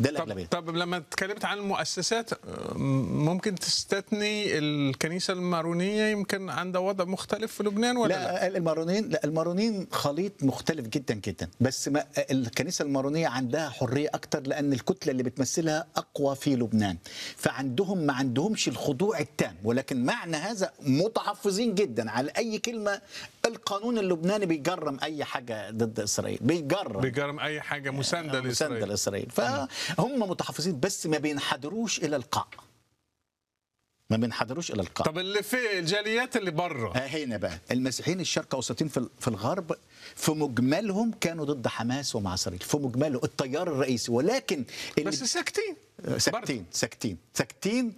ده طب, الاغلبيه طب لما اتكلمت عن المؤسسات آه، ممكن تستثني الكنيسه المارونيه يمكن عندها وضع مختلف في لبنان ولا لا؟ لا المارونين لا المارونين خليط مختلف جدا جدا بس ما الكنيسه المارونيه عندها حريه اكتر لان الكتله اللي بتمثلها اقوى في لبنان فعندهم ما عندهمش الخضوع التام ولكن معنى هذا متحفظين جدا على اي كلمه القانون اللبناني بيجرم اي حاجه ضد اسرائيل بيجرم بيجرم اي حاجه مسانده مسانده لاسرائيل لاسرائيل فهم متحفظين بس ما بينحدروش الى القاع ما بينحدروش الى القاع طب اللي في الجاليات اللي بره ها هنا بقى المسيحيين الشرق اوسطيين في في الغرب في مجملهم كانوا ضد حماس ومع اسرائيل في مجمله التيار الرئيسي ولكن اللي بس ساكتين ساكتين ساكتين ساكتين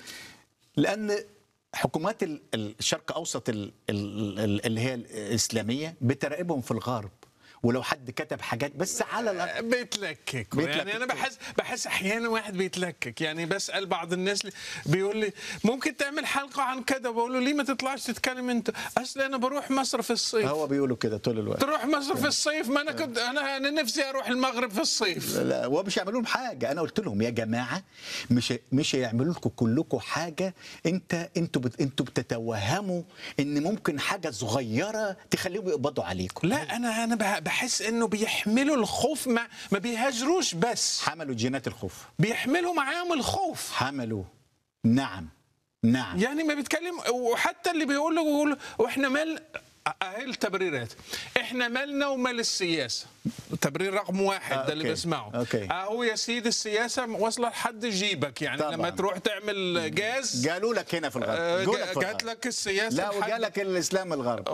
لان حكومات ال- ال- الشرق اوسط ال- ال- ال- اللي هي الاسلاميه بتراقبهم في الغرب ولو حد كتب حاجات بس على الأقل بيتلكك بيتلكك. يعني انا بحس بحس احيانا واحد بيتلكك يعني بسال بعض الناس اللي بيقول لي ممكن تعمل حلقه عن كذا بقول له ليه ما تطلعش تتكلم انت اصل انا بروح مصر في الصيف هو بيقولوا كده طول الوقت تروح مصر في الصيف ما انا كنت انا انا نفسي اروح المغرب في الصيف لا ومش يعملوا لهم حاجه انا قلت لهم يا جماعه مش مش هيعملوا لكم كلكم حاجه انت انتوا بت انتوا بتتوهموا ان ممكن حاجه صغيره تخليهم يقبضوا عليكم لا انا انا بح- بحس انه بيحملوا الخوف ما ما بيهاجروش بس حملوا جينات الخوف بيحملوا معاهم الخوف حملوا نعم نعم يعني ما بيتكلم وحتى اللي بيقول له بيقول واحنا مال اهي التبريرات احنا مالنا ومال السياسه تبرير رقم واحد آه، ده اللي أوكي. بسمعه أوكي. اهو يا سيدي السياسه واصله لحد جيبك يعني طبعاً. لما تروح تعمل جاز قالوا لك هنا في الغرب آه، جولك في جات الغرب. لك السياسه لا لحد- وجالك الاسلام الغرب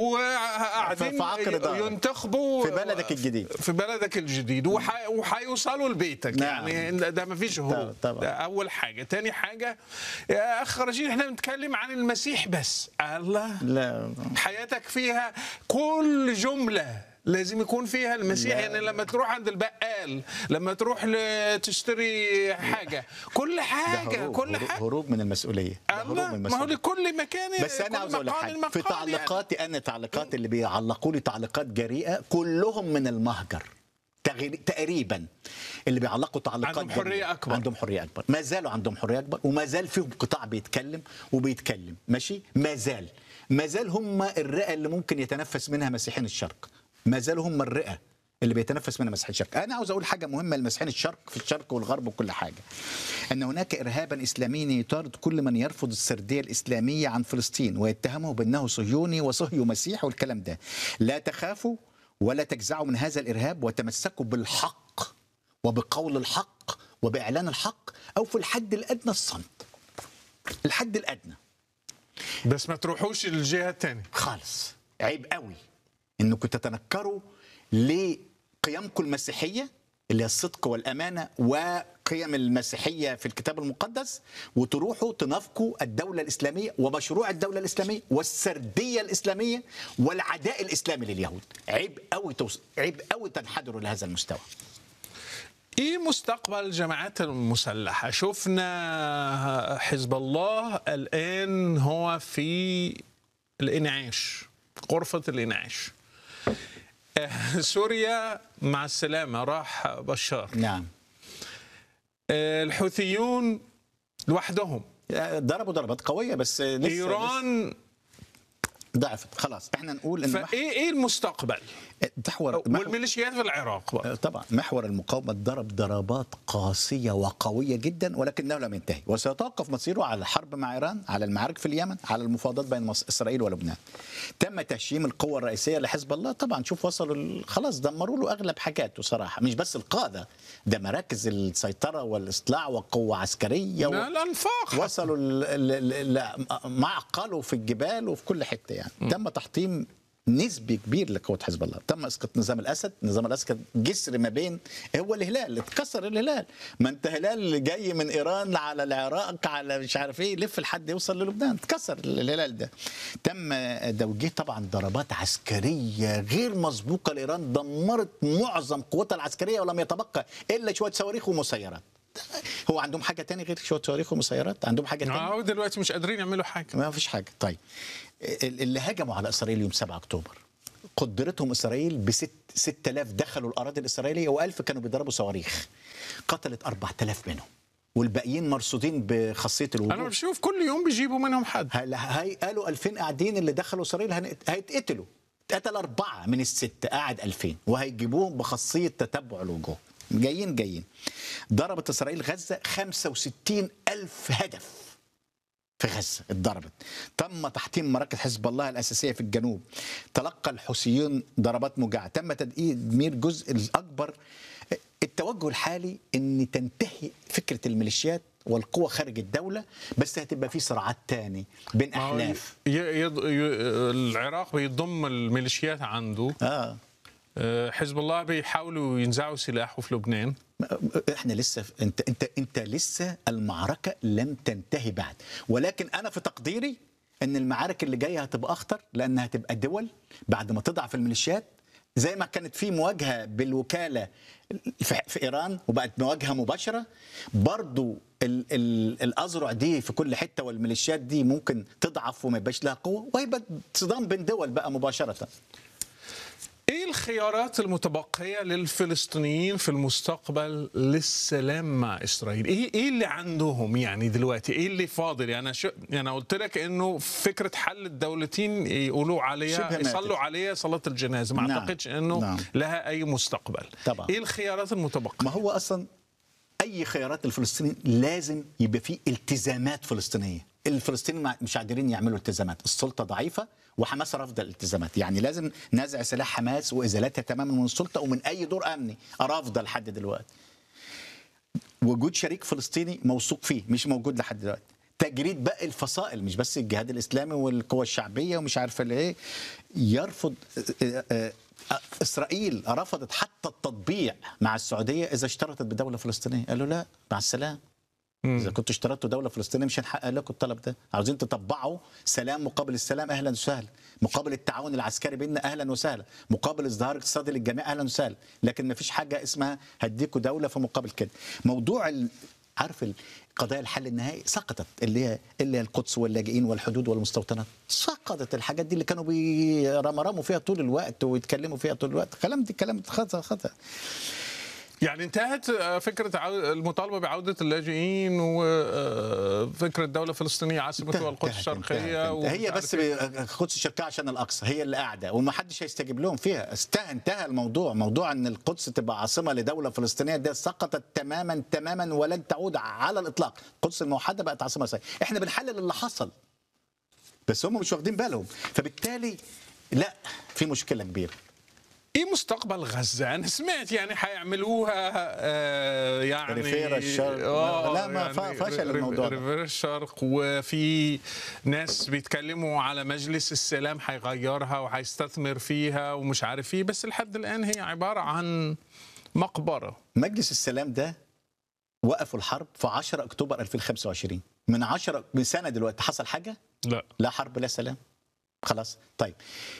وقاعدين في عقر دارك. ينتخبوا في بلدك الجديد. في بلدك الجديد وح- وحيوصلوا لبيتك نعم. يعني ده ما فيش هروب طبعا. ده اول حاجه تاني حاجه يا اخ رشيد احنا بنتكلم عن المسيح بس الله لا حياتك فيها كل جمله لازم يكون فيها المسيح لا. يعني لما تروح عند البقال لما تروح ل- تشتري حاجه كل ده حاجه هروب كل هروب, حاجه هروب من المسؤوليه ده هروب الله من ما هو المسؤوليه لكل مكان بس انا كل عاوز اقول لك مقام حاجه في المقال يعني. تعليقاتي انا تعليقات اللي بيعلقوا لي تعليقات جريئه كلهم من المهجر تغري- تقريبا اللي بيعلقوا تعليقات عندهم حرية جريئة. أكبر. عندهم حريه اكبر ما زالوا عندهم حريه اكبر وما زال فيهم قطاع بيتكلم وبيتكلم ماشي ما زال ما زال هم الرئه اللي ممكن يتنفس منها مسيحيين الشرق ما زالوا هم الرئه اللي بيتنفس منها مسيحيين الشرق انا عاوز اقول حاجه مهمه لمسيحيين الشرق في الشرق والغرب وكل حاجه ان هناك ارهابا اسلاميا يطارد كل من يرفض السرديه الاسلاميه عن فلسطين ويتهمه بانه صهيوني وصهيو مسيح والكلام ده لا تخافوا ولا تجزعوا من هذا الارهاب وتمسكوا بالحق وبقول الحق وباعلان الحق او في الحد الادنى الصمت الحد الادنى بس ما تروحوش للجهه الثانيه خالص عيب قوي انكم تتنكروا لقيمكم المسيحيه اللي هي الصدق والامانه وقيم المسيحيه في الكتاب المقدس وتروحوا تنافقوا الدوله الاسلاميه ومشروع الدوله الاسلاميه والسرديه الاسلاميه والعداء الاسلامي لليهود عيب قوي توص... عيب قوي تنحدروا لهذا المستوى ايه مستقبل الجماعات المسلحه شفنا حزب الله الان هو في الانعاش غرفه الانعاش آه، سوريا مع السلامه راح بشار نعم آه، الحوثيون لوحدهم ضربوا ضربات قويه بس لسه لسه ايران ضعفت خلاص احنا نقول ان مح- فايه ايه المستقبل محور محور- والميليشيات في العراق بقى. طبعا محور المقاومة ضرب ضربات قاسية وقوية جدا ولكنه لم ينتهي وسيتوقف مصيره على الحرب مع إيران على المعارك في اليمن على المفاوضات بين مصر إسرائيل ولبنان تم تهشيم القوة الرئيسية لحزب الله طبعا شوف وصلوا ال- خلاص دمروا له أغلب حاجاته صراحة مش بس القادة ده مراكز السيطرة والإصلاع وقوة عسكرية و... لا الانفاق وصلوا ال- ال- ال- ال- معقلوا في الجبال وفي كل حته يعني تم تحطيم نسبي كبير لقوه حزب الله تم اسقاط نظام الاسد نظام الاسد جسر ما بين هو الهلال اتكسر الهلال ما انت هلال جاي من ايران على العراق على مش عارف ايه يلف لحد يوصل للبنان اتكسر الهلال ده تم توجيه طبعا ضربات عسكريه غير مسبوقه لايران دمرت معظم قوتها العسكريه ولم يتبقى الا شويه صواريخ ومسيرات هو عندهم حاجه تانية غير شويه صواريخ ومسيرات عندهم حاجه تانية اه دلوقتي مش قادرين يعملوا حاجه ما فيش حاجه طيب ال- اللي هجموا على اسرائيل يوم 7 اكتوبر قدرتهم اسرائيل ب 6000 دخلوا الاراضي الاسرائيليه و1000 كانوا بيضربوا صواريخ قتلت 4000 منهم والباقيين مرصودين بخاصيه انا الوجود بشوف كل يوم بيجيبوا منهم حد هلا هاي قالوا 2000 قاعدين اللي دخلوا اسرائيل هن- هيتقتلوا اتقتل أربعة من الستة قاعد 2000 وهيجيبوهم بخاصية تتبع الوجوه جايين جايين ضربت إسرائيل غزة 65 ألف هدف في غزة اتضربت تم تحطيم مراكز حزب الله الأساسية في الجنوب تلقى الحوثيون ضربات موجعة تم تدمير جزء الأكبر التوجه الحالي ان تنتهي فكره الميليشيات والقوى خارج الدوله بس هتبقى في صراعات تاني بين ما هو احلاف ي- يض... ي... العراق بيضم الميليشيات عنده اه آه، حزب الله بيحاولوا ينزعوا سلاحه في لبنان احنا لسه انت انت انت لسه المعركه لم تنتهي بعد ولكن انا في تقديري ان المعارك اللي جايه هتبقى اخطر لانها هتبقى دول بعد ما تضعف الميليشيات زي ما كانت في مواجهه بالوكاله في, في ايران وبقت مواجهه مباشره برضو ال ال الاذرع دي في كل حته والميليشيات دي ممكن تضعف وما يبقاش لها قوه وهيبقى صدام بين دول بقى مباشره ايه الخيارات المتبقيه للفلسطينيين في المستقبل للسلام مع اسرائيل؟ ايه ايه اللي عندهم يعني دلوقتي؟ ايه اللي فاضل؟ يعني انا شو يعني قلت لك انه فكره حل الدولتين يقولوا عليها شبه ماتت. يصلوا عليها صلاه الجنازه، ما نعم. اعتقدش انه نعم. لها اي مستقبل. طبعا. ايه الخيارات المتبقيه؟ ما هو اصلا اي خيارات الفلسطينيين لازم يبقى فيه التزامات فلسطينيه الفلسطينيين مع- مش قادرين يعملوا التزامات السلطه ضعيفه وحماس رافضه الالتزامات يعني لازم نزع سلاح حماس وازالتها تماما من السلطه ومن اي دور امني رافضه لحد دلوقتي وجود شريك فلسطيني موثوق فيه مش موجود لحد دلوقتي تجريد باقي الفصائل مش بس الجهاد الاسلامي والقوى الشعبيه ومش عارفه اللي ايه يرفض آه، آه، آه، اسرائيل رفضت حتى التطبيع مع السعوديه اذا اشترطت بدوله فلسطينيه قالوا لا مع السلامه اذا كنتوا اشترطتوا دوله فلسطينيه مش هنحقق لكم الطلب ده عاوزين تطبعوا سلام مقابل السلام اهلا وسهلا مقابل التعاون العسكري بيننا اهلا وسهلا مقابل ازدهار اقتصادي للجميع اهلا وسهلا لكن ما فيش حاجه اسمها هديكوا دوله في مقابل كده موضوع ال... عارف ال- قضايا الحل النهائي سقطت اللي هي اللي هي القدس واللاجئين والحدود والمستوطنات سقطت الحاجات دي اللي كانوا بيرمرموا فيها طول الوقت ويتكلموا فيها طول الوقت كلام دي كلام خطا خطا يعني انتهت آه، فكره عو- المطالبه بعوده اللاجئين وفكره دوله فلسطينيه عاصمتها القدس انتهت- انتهت- الشرقيه انتهت. ومش هي عارف بس إيه. ب- القدس الشرقيه عشان الاقصى هي اللي قاعده وما حدش هيستجيب لهم فيها انتهى انتهى الموضوع موضوع ان القدس تبقى عاصمه لدوله فلسطينيه ده سقطت تماما تماما ولن تعود على الاطلاق القدس الموحده بقت عاصمه اسرائيل احنا بنحلل اللي حصل بس هم مش واخدين بالهم فبالتالي لا في مشكله كبيره ايه مستقبل غزه؟ انا سمعت يعني حيعملوها آه يعني ريفيرا الشرق. آه لا، ما ف- فشل ريف- الموضوع ده. ريفيرا الشرق وفي ناس بيتكلموا على مجلس السلام حيغيرها وحيستثمر فيها ومش عارف ايه بس لحد الان هي عباره عن مقبره مجلس السلام ده وقفوا الحرب في 10 اكتوبر 2025 من 10 من سنه دلوقتي حصل حاجه لا لا حرب لا سلام خلاص طيب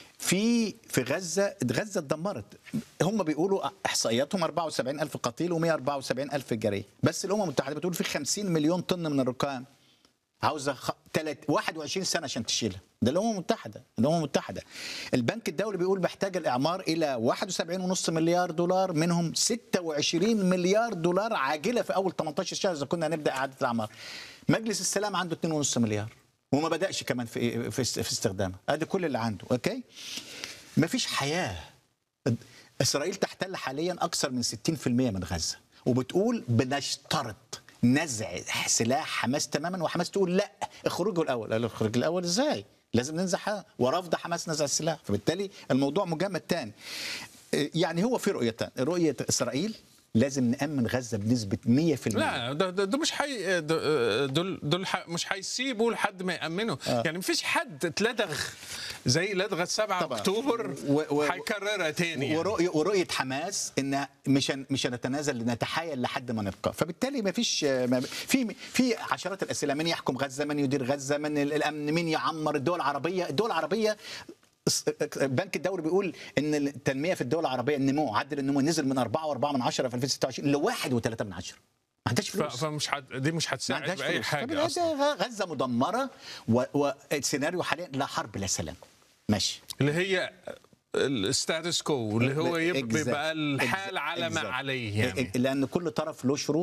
في في غزه غزه اتدمرت هم بيقولوا احصائياتهم 74 الف قتيل و174 الف جريح بس الامم المتحده بتقول في 50 مليون طن من الركام عاوزه خ... تلات... 21 سنه عشان تشيلها ده الامم المتحده الامم المتحده البنك الدولي بيقول محتاج الاعمار الى 71.5 مليار دولار منهم 26 مليار دولار عاجله في اول 18 شهر اذا كنا هنبدا اعاده الاعمار مجلس السلام عنده 2.5 مليار وما بداش كمان في في في استخدامها ادي كل اللي عنده اوكي مفيش حياه اسرائيل تحتل حاليا اكثر من 60% من غزه وبتقول بنشترط نزع سلاح حماس تماما وحماس تقول لا اخرجوا الاول قالوا اخرج الاول ازاي لازم ننزع حماس ورفض حماس نزع السلاح فبالتالي الموضوع مجمد تاني يعني هو في رؤيتان رؤيه اسرائيل لازم نامن غزه بنسبه 100% لا ده, ده, ده مش حي ده- دول دول ح- مش هيسيبوا لحد ما يامنوا آه. يعني مفيش حد اتلدغ زي لدغه 7 طبعا. اكتوبر و- و- هيكررها تاني يعني. ورؤية, ورؤيه حماس ان مش هن- مش هنتنازل نتحايل لحد ما نبقى فبالتالي ما فيش ما في في عشرات الاسئله من يحكم غزه من يدير غزه من ال- الامن مين يعمر الدول العربيه الدول العربيه الس- البنك الدولي بيقول ان التنميه في الدول العربيه النمو معدل النمو نزل من 4.4 من 10 في 2026 ل 1.3 من 10 ما عندهاش ف- فلوس فمش حد دي مش ما هتساعد عندهاش باي فلوس حاجه فبالتالي اصلا غزه مدمره و- والسيناريو حاليا لا حرب لا سلام ماشي اللي هي الستاتس كو اللي هو يب- Exact- يبقى الحال على ما Exact. عليه يعني لان كل طرف له شروط